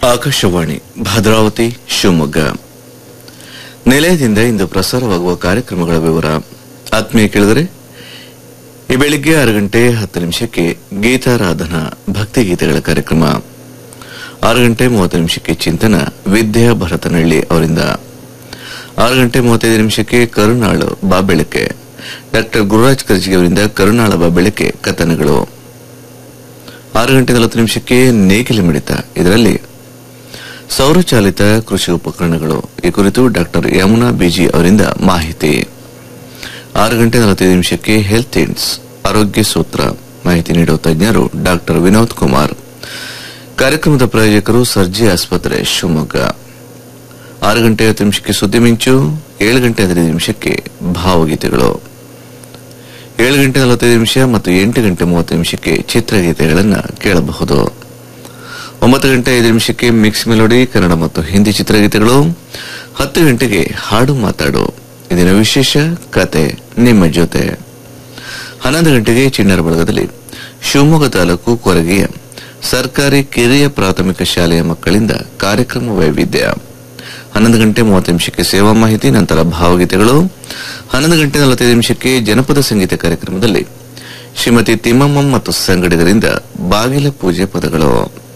ಆಕಾಶವಾಣಿ ಭದ್ರಾವತಿ ಶಿವಮೊಗ್ಗ ನಿಲಯದಿಂದ ಇಂದು ಪ್ರಸಾರವಾಗುವ ಕಾರ್ಯಕ್ರಮಗಳ ವಿವರ ಆತ್ಮೀಯ ಕೇಳಿದರೆ ಈ ಬೆಳಿಗ್ಗೆ ಆರು ಗಂಟೆ ಹತ್ತು ನಿಮಿಷಕ್ಕೆ ಗೀತಾರಾಧನಾ ಭಕ್ತಿಗೀತೆಗಳ ಕಾರ್ಯಕ್ರಮ ಆರು ಗಂಟೆ ಮೂವತ್ತು ನಿಮಿಷಕ್ಕೆ ಚಿಂತನ ವಿದ್ಯಾ ಭರತನಹಳ್ಳಿ ಅವರಿಂದ ಆರು ಗಂಟೆ ಮೂವತ್ತೈದು ನಿಮಿಷಕ್ಕೆ ಕರುನಾಳು ಬಾಬೆಳಕೆ ಡಾಕ್ಟರ್ ಗುರುರಾಜ್ ಕರ್ಜಿಗೆ ಅವರಿಂದ ಕರುನಾಳ ಬಾಬೆಳಕೆ ಕಥನಗಳು ಆರು ಗಂಟೆ ನಲವತ್ತು ನಿಮಿಷಕ್ಕೆ ನೇಗಿಲು ಮಿಡಿತ ಇದರಲ್ಲಿ ಸೌರಚಾಲಿತ ಕೃಷಿ ಉಪಕರಣಗಳು ಈ ಕುರಿತು ಡಾಕ್ಟರ್ ಯಮುನಾ ಬಿಜಿ ಅವರಿಂದ ಮಾಹಿತಿ ಆರು ಗಂಟೆ ನಲವತ್ತೈದು ನಿಮಿಷಕ್ಕೆ ಹೆಲ್ತ್ ಇಂಡ್ಸ್ ಆರೋಗ್ಯ ಸೂತ್ರ ಮಾಹಿತಿ ನೀಡುವ ತಜ್ಞರು ಡಾಕ್ಟರ್ ವಿನೋದ್ ಕುಮಾರ್ ಕಾರ್ಯಕ್ರಮದ ಪ್ರಾಯೋಜಕರು ಸರ್ಜಿ ಆಸ್ಪತ್ರೆ ಶಿವಮೊಗ್ಗ ಆರು ಗಂಟೆ ಐವತ್ತು ನಿಮಿಷಕ್ಕೆ ಸುದ್ದಿ ಮಿಂಚು ಏಳು ಗಂಟೆ ಹದಿನೈದು ನಿಮಿಷಕ್ಕೆ ಭಾವಗೀತೆಗಳು ಏಳು ಗಂಟೆ ನಲವತ್ತೈದು ನಿಮಿಷ ಮತ್ತು ಎಂಟು ಗಂಟೆ ಮೂವತ್ತು ನಿಮಿಷಕ್ಕೆ ಚಿತ್ರಗೀತೆಗಳನ್ನು ಕೇಳಬಹುದು ಒಂಬತ್ತು ಗಂಟೆ ಐದು ನಿಮಿಷಕ್ಕೆ ಮಿಕ್ಸ್ ಮೆಲೋಡಿ ಕನ್ನಡ ಮತ್ತು ಹಿಂದಿ ಚಿತ್ರಗೀತೆಗಳು ಹತ್ತು ಗಂಟೆಗೆ ಹಾಡು ಮಾತಾಡು ಇದರ ವಿಶೇಷ ಕತೆ ನಿಮ್ಮ ಜೊತೆ ಹನ್ನೊಂದು ಗಂಟೆಗೆ ಚಿಣ್ಣರ ಬಳಗದಲ್ಲಿ ಶಿವಮೊಗ್ಗ ತಾಲೂಕು ಕೊರಗಿಯ ಸರ್ಕಾರಿ ಕಿರಿಯ ಪ್ರಾಥಮಿಕ ಶಾಲೆಯ ಮಕ್ಕಳಿಂದ ಕಾರ್ಯಕ್ರಮ ವೈವಿಧ್ಯ ಹನ್ನೊಂದು ಗಂಟೆ ಮೂವತ್ತು ನಿಮಿಷಕ್ಕೆ ಸೇವಾ ಮಾಹಿತಿ ನಂತರ ಭಾವಗೀತೆಗಳು ಹನ್ನೊಂದು ಗಂಟೆ ನಲವತ್ತೈದು ನಿಮಿಷಕ್ಕೆ ಜನಪದ ಸಂಗೀತ ಕಾರ್ಯಕ್ರಮದಲ್ಲಿ ಶ್ರೀಮತಿ ತಿಮ್ಮಮ್ಮ ಮತ್ತು ಸಂಗಡಿಗರಿಂದ ಬಾಗಿಲ ಪೂಜೆ ಪದಗಳು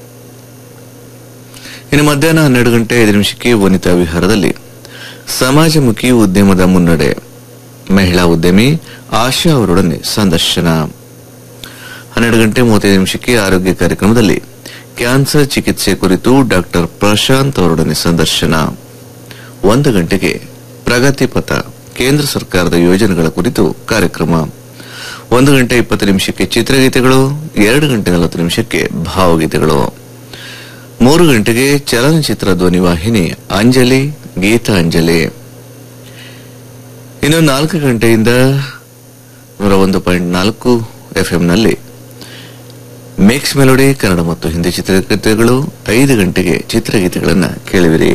ಇನ್ನು ಮಧ್ಯಾಹ್ನ ಹನ್ನೆರಡು ಗಂಟೆ ಐದು ನಿಮಿಷಕ್ಕೆ ವನಿತಾ ವಿಹಾರದಲ್ಲಿ ಸಮಾಜಮುಖಿ ಉದ್ಯಮದ ಮುನ್ನಡೆ ಮಹಿಳಾ ಉದ್ಯಮಿ ಆಶಾ ಅವರೊಡನೆ ಸಂದರ್ಶನ ಹನ್ನೆರಡು ಗಂಟೆ ಮೂವತ್ತೈದು ನಿಮಿಷಕ್ಕೆ ಆರೋಗ್ಯ ಕಾರ್ಯಕ್ರಮದಲ್ಲಿ ಕ್ಯಾನ್ಸರ್ ಚಿಕಿತ್ಸೆ ಕುರಿತು ಡಾಕ್ಟರ್ ಪ್ರಶಾಂತ್ ಅವರೊಡನೆ ಸಂದರ್ಶನ ಒಂದು ಗಂಟೆಗೆ ಪ್ರಗತಿ ಪಥ ಕೇಂದ್ರ ಸರ್ಕಾರದ ಯೋಜನೆಗಳ ಕುರಿತು ಕಾರ್ಯಕ್ರಮ ಒಂದು ಗಂಟೆ ಇಪ್ಪತ್ತು ನಿಮಿಷಕ್ಕೆ ಚಿತ್ರಗೀತೆಗಳು ಎರಡು ಗಂಟೆ ನಲವತ್ತು ನಿಮಿಷಕ್ಕೆ ಭಾವಗೀತೆಗಳು ಮೂರು ಗಂಟೆಗೆ ಚಲನಚಿತ್ರ ಧ್ವನಿವಾಹಿನಿ ಅಂಜಲಿ ಗೀತಾಂಜಲಿ ಇನ್ನು ನಾಲ್ಕು ಗಂಟೆಯಿಂದ ನೂರ ಒಂದು ಪಾಯಿಂಟ್ ನಾಲ್ಕು ಎಫ್ಎಂನಲ್ಲಿ ಮಿಕ್ಸ್ ಮೆಲೋಡಿ ಕನ್ನಡ ಮತ್ತು ಹಿಂದಿ ಚಿತ್ರಗೀತೆಗಳು ಐದು ಗಂಟೆಗೆ ಚಿತ್ರಗೀತೆಗಳನ್ನು ಕೇಳುವಿರಿ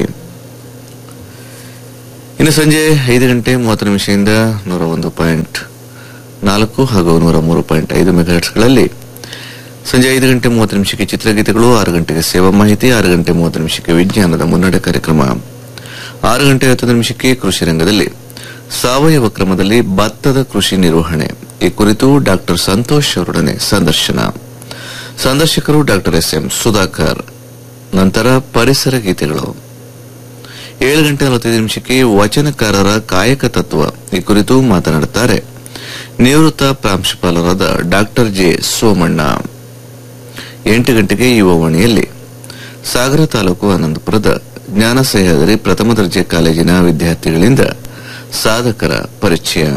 ಇನ್ನು ಸಂಜೆ ಐದು ಗಂಟೆ ಮೂವತ್ತು ನಿಮಿಷದಿಂದ ನೂರ ಒಂದು ಪಾಯಿಂಟ್ ನಾಲ್ಕು ಹಾಗೂ ನೂರ ಮೂರು ಪಾಯಿಂಟ್ ಐದು ಮೆಗಾಹರ್ಟ್ಸ್ಗಳಲ್ಲಿ ಸಂಜೆ ಐದು ಗಂಟೆ ಮೂವತ್ತು ನಿಮಿಷಕ್ಕೆ ಚಿತ್ರಗೀತೆಗಳು ಆರು ಗಂಟೆಗೆ ಸೇವಾ ಮಾಹಿತಿ ಆರು ಗಂಟೆ ಮೂವತ್ತು ನಿಮಿಷಕ್ಕೆ ವಿಜ್ಞಾನದ ಮುನ್ನಡೆ ಕಾರ್ಯಕ್ರಮ ಆರು ಗಂಟೆ ಹತ್ತು ನಿಮಿಷಕ್ಕೆ ಕೃಷಿ ರಂಗದಲ್ಲಿ ಸಾವಯವ ಕ್ರಮದಲ್ಲಿ ಭತ್ತದ ಕೃಷಿ ನಿರ್ವಹಣೆ ಈ ಕುರಿತು ಡಾಕ್ಟರ್ ಸಂತೋಷ್ ಅವರೊಡನೆ ಸಂದರ್ಶನ ಸಂದರ್ಶಕರು ಡಾಕ್ಟರ್ ಎಸ್ ಎಂ ಸುಧಾಕರ್ ನಂತರ ಪರಿಸರ ಗೀತೆಗಳು ಏಳು ಗಂಟೆ ನಲವತ್ತೈದು ನಿಮಿಷಕ್ಕೆ ವಚನಕಾರರ ಕಾಯಕ ತತ್ವ ಈ ಕುರಿತು ಮಾತನಾಡುತ್ತಾರೆ ನಿವೃತ್ತ ಪ್ರಾಂಶುಪಾಲರಾದ ಡಾಕ್ಟರ್ ಜೆ ಸೋಮಣ್ಣ ಎಂಟು ಗಂಟೆಗೆ ಯುವವಾಣಿಯಲ್ಲಿ ಸಾಗರ ತಾಲೂಕು ಆನಂದಪುರದ ಜ್ಞಾನ ಸಹ್ಯಾದ್ರಿ ಪ್ರಥಮ ದರ್ಜೆ ಕಾಲೇಜಿನ ವಿದ್ಯಾರ್ಥಿಗಳಿಂದ ಸಾಧಕರ ಪರಿಚಯ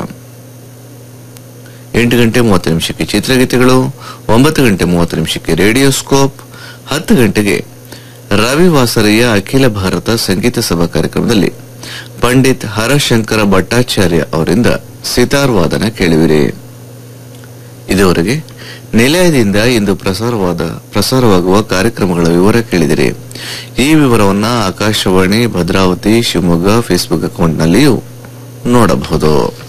ಎಂಟು ಗಂಟೆ ಮೂವತ್ತು ನಿಮಿಷಕ್ಕೆ ಚಿತ್ರಗೀತೆಗಳು ಒಂಬತ್ತು ಗಂಟೆ ಮೂವತ್ತು ನಿಮಿಷಕ್ಕೆ ರೇಡಿಯೋ ಸ್ಕೋಪ್ ಹತ್ತು ಗಂಟೆಗೆ ರವಿ ವಾಸರಿಯ ಅಖಿಲ ಭಾರತ ಸಂಗೀತ ಸಭಾ ಕಾರ್ಯಕ್ರಮದಲ್ಲಿ ಪಂಡಿತ್ ಹರಶಂಕರ ಭಟ್ಟಾಚಾರ್ಯ ಅವರಿಂದ ಸಿತಾರ್ ವಾದನ ಕೇಳುವಿರಿ ಇದುವರೆಗೆ ನಿಲಯದಿಂದ ಇಂದು ಪ್ರಸಾರವಾದ ಪ್ರಸಾರವಾಗುವ ಕಾರ್ಯಕ್ರಮಗಳ ವಿವರ ಕೇಳಿದಿರಿ ಈ ವಿವರವನ್ನ ಆಕಾಶವಾಣಿ ಭದ್ರಾವತಿ ಶಿವಮೊಗ್ಗ ಫೇಸ್ಬುಕ್ ಅಕೌಂಟ್ನಲ್ಲಿಯೂ ನೋಡಬಹುದು